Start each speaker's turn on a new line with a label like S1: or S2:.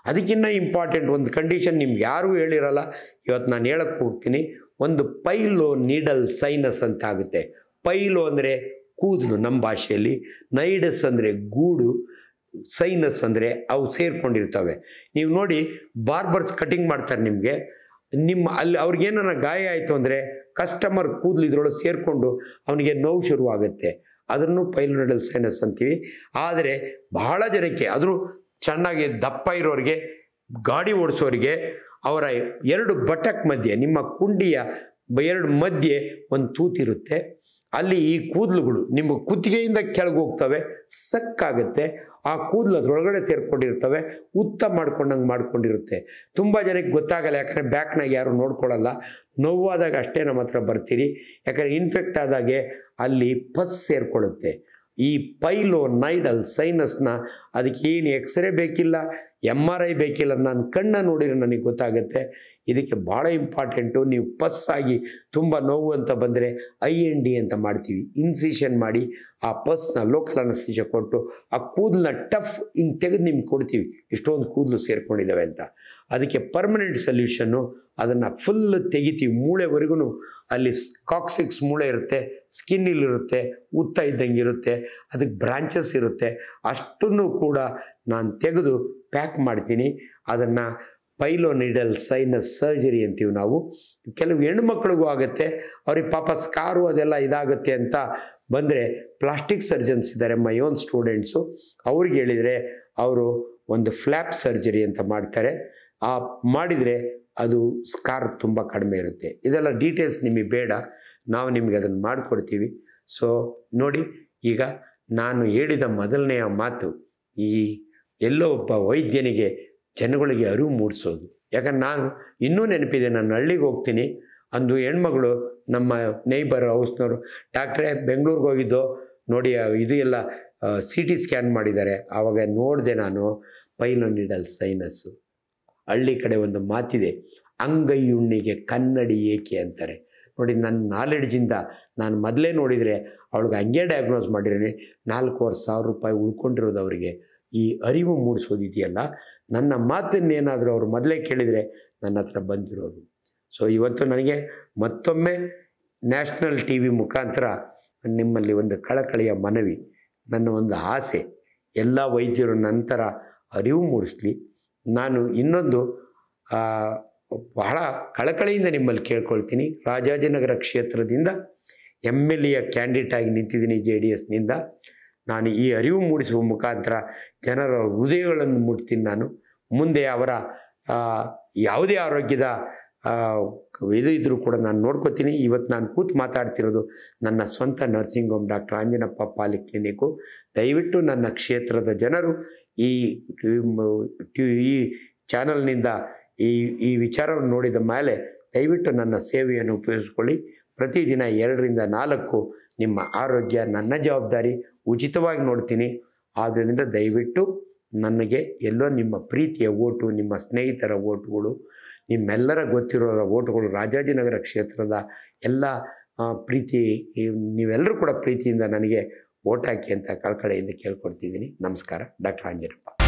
S1: ಅದಕ್ಕಿಂತ ಇಂಪಾರ್ಟೆಂಟ್ ಒಂದು ಕಂಡೀಷನ್ ನಿಮ್ಗೆ ಯಾರೂ ಹೇಳಿರಲ್ಲ ಇವತ್ತು ನಾನು ಹೇಳಕ್ಕೆ ಹೋಗ್ತೀನಿ ಒಂದು ಪೈಲು ನೀಡಲ್ ಸೈನಸ್ ಅಂತ ಆಗುತ್ತೆ ಪೈಲು ಅಂದರೆ ಕೂದಲು ನಮ್ಮ ಭಾಷೆಯಲ್ಲಿ ನೈಡಸ್ ಅಂದರೆ ಗೂಡು ಸೈನಸ್ ಅಂದರೆ ಅವು ಸೇರ್ಕೊಂಡಿರ್ತವೆ ನೀವು ನೋಡಿ ಬಾರ್ಬರ್ಸ್ ಕಟಿಂಗ್ ಮಾಡ್ತಾರೆ ನಿಮಗೆ ನಿಮ್ಮ ಅಲ್ಲಿ ಅವ್ರಿಗೇನಾರ ಗಾಯ ಆಯಿತು ಅಂದರೆ ಕಸ್ಟಮರ್ ಕೂದಲು ಇದ್ರೊಳಗೆ ಸೇರಿಕೊಂಡು ಅವನಿಗೆ ನೋವು ಶುರುವಾಗುತ್ತೆ ಅದನ್ನು ಪೈಲೋನಡಲ್ ಸೈನಸ್ ಅಂತೀವಿ ಆದರೆ ಬಹಳ ಜನಕ್ಕೆ ಆದರೂ ಚೆನ್ನಾಗಿ ದಪ್ಪ ಇರೋರಿಗೆ ಗಾಡಿ ಓಡಿಸೋರಿಗೆ ಅವರ ಎರಡು ಬಟಕ್ ಮಧ್ಯೆ ನಿಮ್ಮ ಕುಂಡಿಯ ಬ- ಎರಡು ಮಧ್ಯೆ ಒಂದು ತೂತಿರುತ್ತೆ ಅಲ್ಲಿ ಈ ಕೂದಲುಗಳು ನಿಮ್ಮ ಕುತ್ತಿಗೆಯಿಂದ ಕೆಳಗೆ ಹೋಗ್ತವೆ ಸಕ್ಕಾಗುತ್ತೆ ಆ ಕೂದಲು ಅದ್ರೊಳಗಡೆ ಸೇರ್ಕೊಂಡಿರ್ತವೆ ಉತ್ತ ಮಾಡ್ಕೊಂಡಂಗೆ ಮಾಡ್ಕೊಂಡಿರುತ್ತೆ ತುಂಬ ಜನಕ್ಕೆ ಗೊತ್ತಾಗಲ್ಲ ಯಾಕಂದರೆ ಬ್ಯಾಕ್ನಾಗ ಯಾರು ನೋಡ್ಕೊಳ್ಳಲ್ಲ ನೋವಾದಾಗ ಅಷ್ಟೇ ನಮ್ಮ ಹತ್ರ ಬರ್ತೀರಿ ಯಾಕಂದರೆ ಇನ್ಫೆಕ್ಟ್ ಆದಾಗೆ ಅಲ್ಲಿ ಪಸ್ ಸೇರ್ಕೊಳ್ಳುತ್ತೆ ಈ ಪೈಲೋ ನೈಡಲ್ ಸೈನಸ್ನ ಅದಕ್ಕೆ ಏನು ಎಕ್ಸ್ರೇ ಬೇಕಿಲ್ಲ ಎಮ್ ಆರ್ ಐ ಬೇಕಿಲ್ಲ ನಾನು ಕಣ್ಣ ನೋಡಿದ್ರೆ ನನಗೆ ಗೊತ್ತಾಗುತ್ತೆ ಇದಕ್ಕೆ ಭಾಳ ಇಂಪಾರ್ಟೆಂಟು ನೀವು ಪಸ್ ಆಗಿ ತುಂಬ ನೋವು ಅಂತ ಬಂದರೆ ಐ ಎನ್ ಡಿ ಅಂತ ಮಾಡ್ತೀವಿ ಇನ್ಸಿಷನ್ ಮಾಡಿ ಆ ಪಸ್ನ ಲೋಕಲ್ ಅನಸ್ತೀಶ ಕೊಟ್ಟು ಆ ಕೂದಲನ್ನ ಟಫ್ ಹಿಂಗೆ ತೆಗೆದು ನಿಮ್ಗೆ ಕೊಡ್ತೀವಿ ಇಷ್ಟೊಂದು ಕೂದಲು ಸೇರ್ಕೊಂಡಿದ್ದಾವೆ ಅಂತ ಅದಕ್ಕೆ ಪರ್ಮನೆಂಟ್ ಸೊಲ್ಯೂಷನ್ನು ಅದನ್ನು ಫುಲ್ ತೆಗಿತೀವಿ ಮೂಳೆವರೆಗೂ ಅಲ್ಲಿ ಕಾಕ್ಸಿಕ್ಸ್ ಮೂಳೆ ಇರುತ್ತೆ ಸ್ಕಿನ್ನಿಲಿರುತ್ತೆ ಉತ್ತ ಇದ್ದಂಗೆ ಇರುತ್ತೆ ಅದಕ್ಕೆ ಬ್ರಾಂಚಸ್ ಇರುತ್ತೆ ಅಷ್ಟನ್ನು ಕೂಡ ನಾನು ತೆಗೆದು ಪ್ಯಾಕ್ ಮಾಡ್ತೀನಿ ಅದನ್ನು ಪೈಲೋನಿಡಲ್ ಸೈನಸ್ ಸರ್ಜರಿ ಅಂತೀವಿ ನಾವು ಕೆಲವು ಹೆಣ್ಮಕ್ಳಿಗೂ ಆಗುತ್ತೆ ಅವ್ರಿಗೆ ಪಾಪ ಸ್ಕಾರು ಅದೆಲ್ಲ ಇದಾಗುತ್ತೆ ಅಂತ ಬಂದರೆ ಪ್ಲಾಸ್ಟಿಕ್ ಸರ್ಜನ್ಸ್ ಇದ್ದಾರೆ ಮೈ ಓನ್ ಸ್ಟೂಡೆಂಟ್ಸು ಅವ್ರಿಗೆ ಹೇಳಿದರೆ ಅವರು ಒಂದು ಫ್ಲ್ಯಾಪ್ ಸರ್ಜರಿ ಅಂತ ಮಾಡ್ತಾರೆ ಆ ಮಾಡಿದರೆ ಅದು ಸ್ಕಾರ್ ತುಂಬ ಕಡಿಮೆ ಇರುತ್ತೆ ಇದೆಲ್ಲ ಡೀಟೇಲ್ಸ್ ನಿಮಗೆ ಬೇಡ ನಾವು ನಿಮಗೆ ಅದನ್ನು ಮಾಡಿಕೊಡ್ತೀವಿ ಸೊ ನೋಡಿ ಈಗ ನಾನು ಹೇಳಿದ ಮೊದಲನೆಯ ಮಾತು ಈ ಎಲ್ಲೋ ಒಬ್ಬ ವೈದ್ಯನಿಗೆ ಜನಗಳಿಗೆ ಅರಿವು ಮೂಡಿಸೋದು ಯಾಕಂದ್ರೆ ನಾನು ಇನ್ನೂ ನೆನಪಿದೆ ನಾನು ಹಳ್ಳಿಗೆ ಹೋಗ್ತೀನಿ ಅಂದು ಹೆಣ್ಮಗಳು ನಮ್ಮ ನೇಬರ್ ಹೌಸ್ನವರು ಡಾಕ್ಟ್ರೇ ಬೆಂಗಳೂರಿಗೆ ಹೋಗಿದ್ದು ನೋಡಿ ಆ ಇದು ಎಲ್ಲ ಸಿ ಟಿ ಸ್ಕ್ಯಾನ್ ಮಾಡಿದ್ದಾರೆ ಆವಾಗ ನೋಡಿದೆ ನಾನು ಪೈಲೋನಿಡಲ್ ಸೈನಸ್ಸು ಹಳ್ಳಿ ಕಡೆ ಒಂದು ಮಾತಿದೆ ಅಂಗೈಯುಣ್ಣಿಗೆ ಕನ್ನಡಿ ಏಕೆ ಅಂತಾರೆ ನೋಡಿ ನನ್ನ ನಾಲೆಡ್ಜಿಂದ ನಾನು ಮೊದಲೇ ನೋಡಿದರೆ ಅವಳಿಗೆ ಹಂಗೆ ಡಯಾಗ್ನೋಸ್ ಮಾಡಿದ್ರೆ ನಾಲ್ಕೂವರೆ ಸಾವಿರ ರೂಪಾಯಿ ಉಳ್ಕೊಂಡಿರೋದು ಅವರಿಗೆ ಈ ಅರಿವು ಮೂಡಿಸೋದಿದೆಯಲ್ಲ ನನ್ನ ಮಾತನ್ನೇನಾದರೂ ಅವರು ಮೊದಲೇ ಕೇಳಿದರೆ ನನ್ನ ಹತ್ರ ಬಂದಿರೋದು ಸೊ ಇವತ್ತು ನನಗೆ ಮತ್ತೊಮ್ಮೆ ನ್ಯಾಷನಲ್ ಟಿ ವಿ ಮುಖಾಂತರ ನಿಮ್ಮಲ್ಲಿ ಒಂದು ಕಳಕಳಿಯ ಮನವಿ ನನ್ನ ಒಂದು ಆಸೆ ಎಲ್ಲ ವೈದ್ಯರು ನಂತರ ಅರಿವು ಮೂಡಿಸ್ಲಿ ನಾನು ಇನ್ನೊಂದು ಆ, ಬಹಳ ಕಳಕಳಿಯಿಂದ ನಿಮ್ಮಲ್ಲಿ ಕೇಳ್ಕೊಳ್ತೀನಿ ರಾಜಾಜಿನಗರ ಕ್ಷೇತ್ರದಿಂದ ಎಮ್ ಎಲ್ ಎಯ ಕ್ಯಾಂಡಿಡೇಟ್ ಆಗಿ ನಿಂತಿದ್ದೀನಿ ಜೆ ಡಿ ಎಸ್ನಿಂದ ನಾನು ಈ ಅರಿವು ಮೂಡಿಸುವ ಮುಖಾಂತರ ಜನರ ಹೃದಯಗಳನ್ನು ಮುಟ್ತೀನಿ ನಾನು ಮುಂದೆ ಅವರ ಆ, ಯಾವುದೇ ಆರೋಗ್ಯದ ಆ, ಇದು ಇದ್ರೂ ಕೂಡ ನಾನು ನೋಡ್ಕೋತೀನಿ ಇವತ್ತು ನಾನು ಕೂತು ಮಾತಾಡ್ತಿರೋದು ನನ್ನ ಸ್ವಂತ nursing home doctor Anjanappa polyclinic ದಯವಿಟ್ಟು ನನ್ನ ಕ್ಷೇತ್ರದ ಜನರು ಈ ಈ ಚಾನಲ್ನಿಂದ ಈ ಈ ವಿಚಾರವನ್ನು ನೋಡಿದ ಮೇಲೆ ದಯವಿಟ್ಟು ನನ್ನ ಸೇವೆಯನ್ನು ಉಪಯೋಗಿಸ್ಕೊಳ್ಳಿ ಪ್ರತಿದಿನ ಎರಡರಿಂದ ನಾಲ್ಕು ನಿಮ್ಮ ಆರೋಗ್ಯ ನನ್ನ ಜವಾಬ್ದಾರಿ ಉಚಿತವಾಗಿ ನೋಡ್ತೀನಿ ಆದ್ದರಿಂದ ದಯವಿಟ್ಟು ನನಗೆ ಎಲ್ಲೋ ನಿಮ್ಮ ಪ್ರೀತಿಯ ಓಟು ನಿಮ್ಮ ಸ್ನೇಹಿತರ ಓಟುಗಳು ನಿಮ್ಮೆಲ್ಲರ ಗೊತ್ತಿರೋರ ಓಟುಗಳು ರಾಜಾಜಿನಗರ ಕ್ಷೇತ್ರದ ಎಲ್ಲ ಆ, ಪ್ರೀತಿ ಈ- ನೀವೆಲ್ಲರೂ ಕೂಡ ಪ್ರೀತಿಯಿಂದ ನನಗೆ ಓಟ್ ಹಾಕಿ ಅಂತ ಕಳ್ಕಳೆಯಿಂದ ಕೇಳ್ಕೊಡ್ತಿದ್ದೀನಿ ನಮಸ್ಕಾರ ಡಾಕ್ಟರ್ ಆಂಜನಪ್ಪ